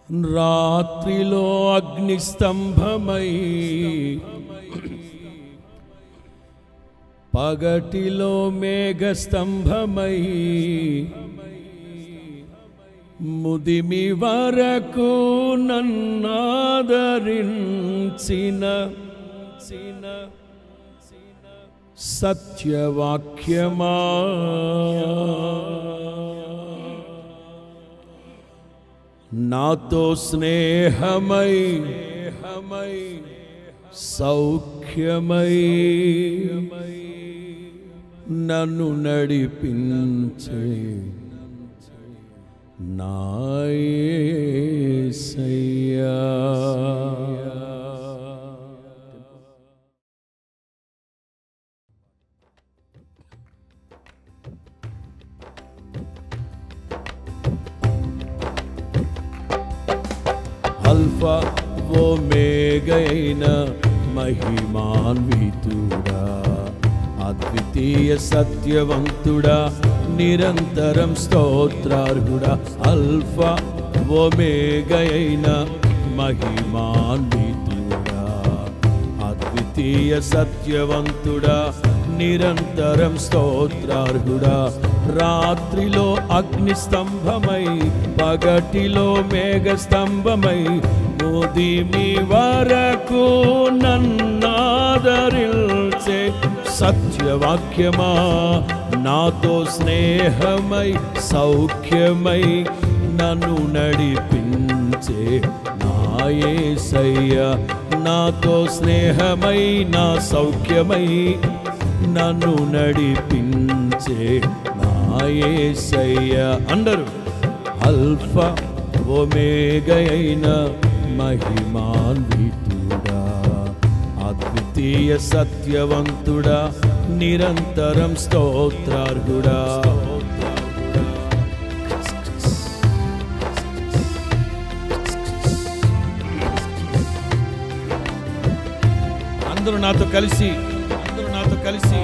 రాత్రిలో అగ్నిస్తంభమై పగటిలో మేఘస్తంభమై ముదిమి వరకు నన్నాదరించిన సత్యవాక్యమా నాతో స్నేహమై స్నేహమై సౌఖ్యమై నన్ను నడిపించే నాయసయ్యా అల్ఫా ఓమేగైన మహిమాన్వితుడా అద్వితీయ సత్యవంతుడా నిరంతరం స్తోత్రార్హుడా అల్ఫా ఓమేగైన మహిమాన్వితుడా అద్వితీయ సత్యవంతుడా నిరంతరం స్తోత్రార్హుడా రాత్రిలో అగ్ని స్తంభమై పగటిలో మేఘ స్తంభమై ముదిమి వరకు నన్నాదరిల్చే సత్యవాక్యమా నాతో స్నేహమై సౌఖ్యమై నన్ను నడిపించే నాయసయ్య నాతో స్నేహమై నా సౌఖ్యమై నన్ను నడిపించే నాయసయ్య అందరూ అల్ఫా ఒమేగైన మహిమాన్వితుడా అద్వితీయ సత్యవంతుడా నిరంతరం స్తోత్రార్హుడా అందరూ నాతో కలిసి అందరూ నాతో కలిసి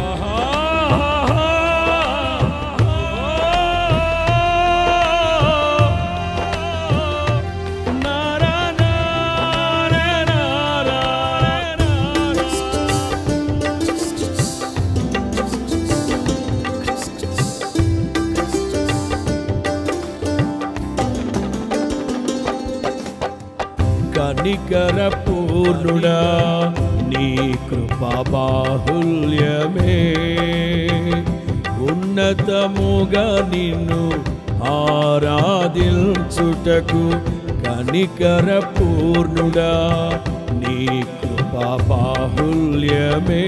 కనికర పూర్ణుడా నీ కృపా బాహుల్యమే ఉన్నతముగా నిన్ను ఆరాధించుటకు కనికర పూర్ణుడా నీ కృపా బాహుల్యమే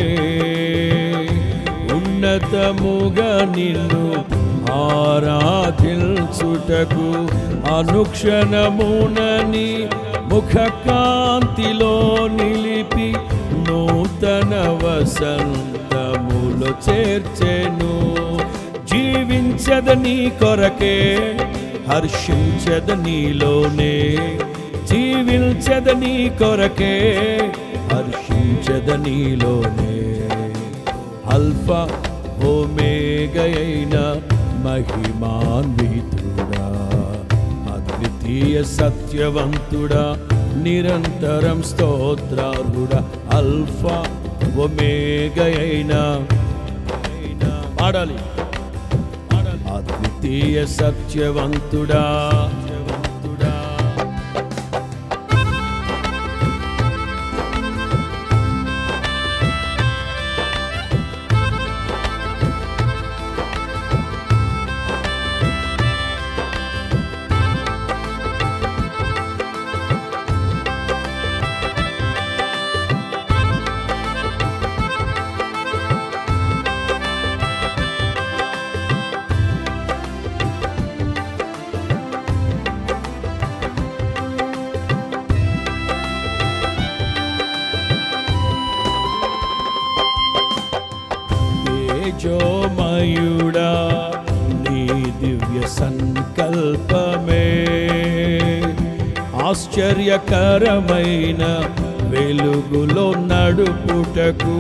ఉన్నతముగా నిన్ను ఆరాధించుటకు అనుక్షణమునని ముఖ కాంతిలో నిలిపి నూతన వసంతములో చేర్చెను జీవించద నీ కొరకే హర్షించద నీలోనే జీవించద నీ కొరకే హర్షించద నీలోనే అల్ఫా ఓమేగైన మహిమాన్వితుడా అద్వితీయ సత్యవంతుడా నిరంతరం స్తోత్రార్హుడా అల్ఫా ఒమేగైన పాడాలి అద్వితీయ సత్యవంతుడా సత్యవంతుడా తేజోమయుడా నీ దివ్య సంకల్పమే ఆశ్చర్యకరమైన వెలుగులో నడుపుటకు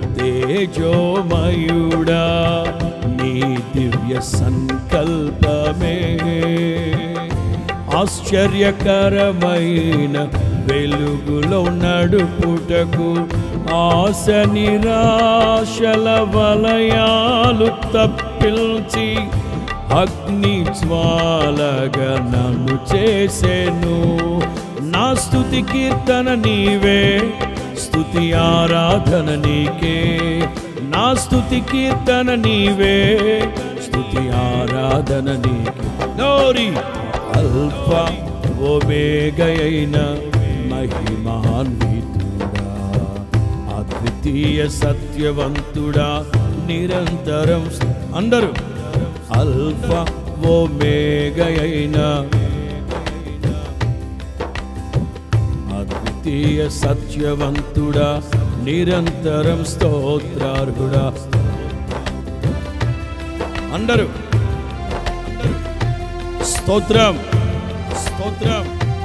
తేజోమయుడా నీ దివ్య సంకల్పమే ఆశ్చర్యకరమైన వెలుగులో నడుపుటకు ఆశ నిరాశల వలయాలు తప్పిల్చి అగ్ని జ్వాలగా నన్ను చేసెను నా స్తుతి కీర్తన నీవే స్తుతి ఆరాధన నీకే నా స్తుతి కీర్తన నీవే స్తుతి ఆరాధన నీకే గౌరీ అల్ఫ ఓమేగయైన మహిమాన్వితుడా అద్వితీయ సత్యవంతుడా నిరంతరం అందరూ అల్ఫ ఓమేగయైన అద్వితీయ సత్యవంతుడా నిరంతరం స్తోత్రార్హుడా అందరూ స్తోత్రం స్తోత్రం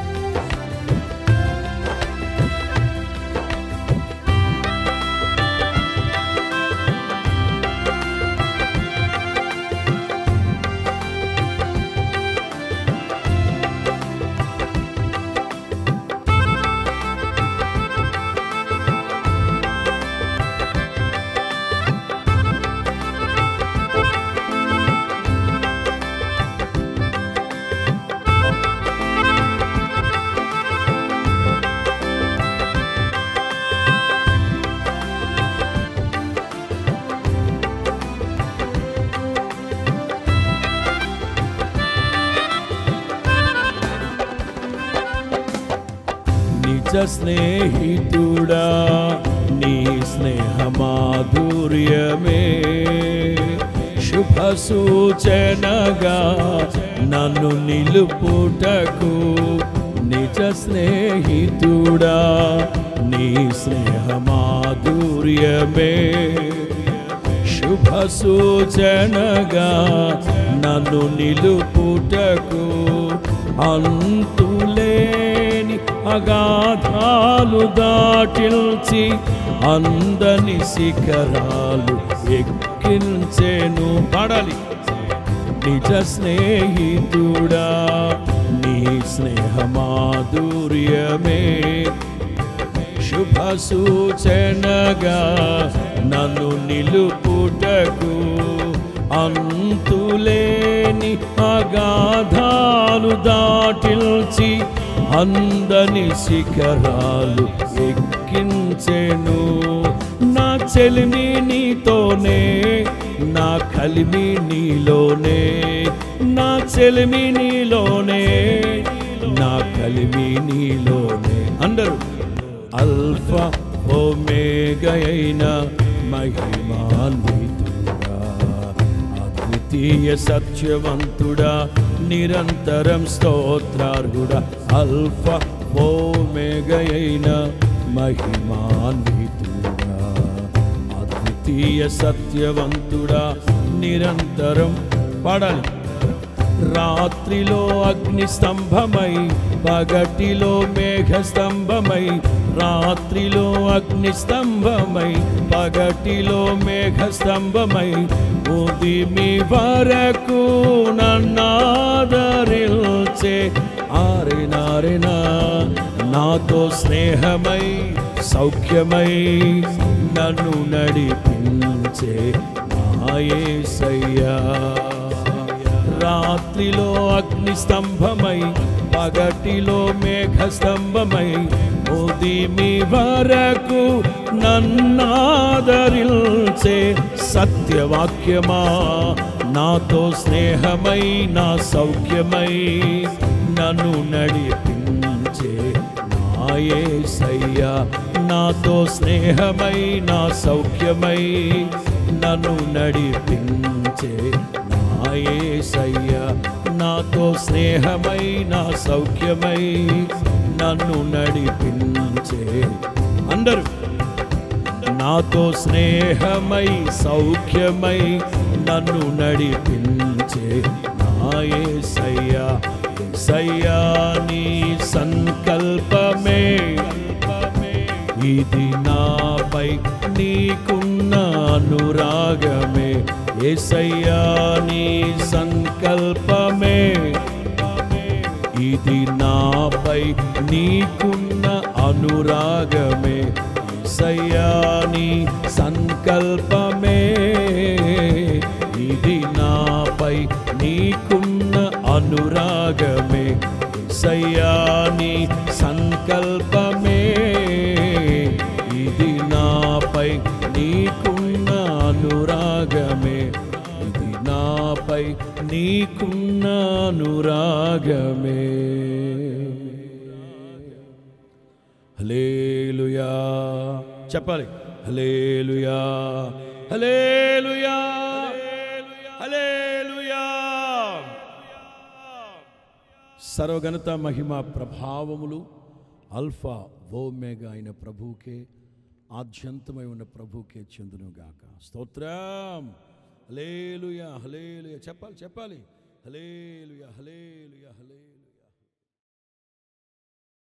నిజ స్నేహితుడా నీ స్నేహ మాధుర్యమే శుభ సూచనగా నన్ను నిలుపుటకు నిజ స్నేహితుడా నీ స్నేహ మాధుర్యమే శుభ సూచనగా నన్ను నిలుపుటకు అంతులేని అగాధాలు దాటిల్చి అందని శిఖరాలు ఎక్కించెను పాడాలి నిజ స్నేహితుడా నీ స్నేహ మాధుర్యమే శుభ సూచనగా నన్ను నిలుపుటకు అంతులేని అగాధాలు దాటిల్చి అందని శిఖరాలు ఎక్కించెను నా చెలిమి నీతోనే నా కలిమి నీలోనే నా చెలిమి నీలోనే నా కలిమి నీలోనే అందరూ అల్ఫా ఓమేగయైన మహిమాన్వితుడా అద్వితీయ సత్యవంతుడా నిరంతరం స్తోత్రార్హుడా అల్ఫా ఓమేగయైన మహిమాన్వితుడా అద్వితీయ సత్యవంతుడా నిరంతరం పాడాలి రాత్రిలో అగ్ని స్తంభమై పగటిలో మేఘ స్తంభమై రాత్రిలో అగ్ని స్తంభమై పగటిలో మేఘ స్తంభమై ఉదిమి వరకు నన్నాదరిల్చే ఆరినారిన నాతో స్నేహమై సౌఖ్యమై నన్ను నడిపించే నాయసయ్యా రాత్రిలో అగ్ని స్తంభమై పగటిలో మేఘ స్తంభమై ఉదిమి వరకు నన్నాదరిల్చే సత్యవాక్యమా నాతో స్నేహమై నా సౌఖ్యమై నన్ను నడిపించే నాయసయ్యా నాతో స్నేహమై నా సౌఖ్యమై నన్ను నడిపించే నాయసయ్యా నాతో స్నేహమై నా సౌఖ్యమై నన్ను నడిపించే అందరూ నాతో స్నేహమై సౌఖ్యమై నన్ను నడిపించే నాయసయ్యా సయ్యా నీ సంకల్పమే ఇది నాపై నీకున్న అనురాగమే ఏసయ్యా నీ సంకల్పమే ఇది నాపై నీకున్న అనురాగమే సయ్యాని సంకల్పమే ఇది నాపై నీకున్న అనురాగమే సయ్యాని సంకల్పమే ఇది నాపై నీకున్న అనురాగమే ఇది నాపై నీకున్న అనురాగమే హలేలుయా చెప్పాలి హలేలుయా హలేలుయా హలేలుయా సర్వగణత మహిమ ప్రభావములు అల్ఫా ఓమేగా అయిన ప్రభువుకే ఆద్యంతమై ఉన్న ప్రభువుకే చెందునుగాక స్తోత్రం హలేలుయా హలేలుయా చెప్పాలి చెప్పాలి హలేలుయా హలేలుయా హలేలుయా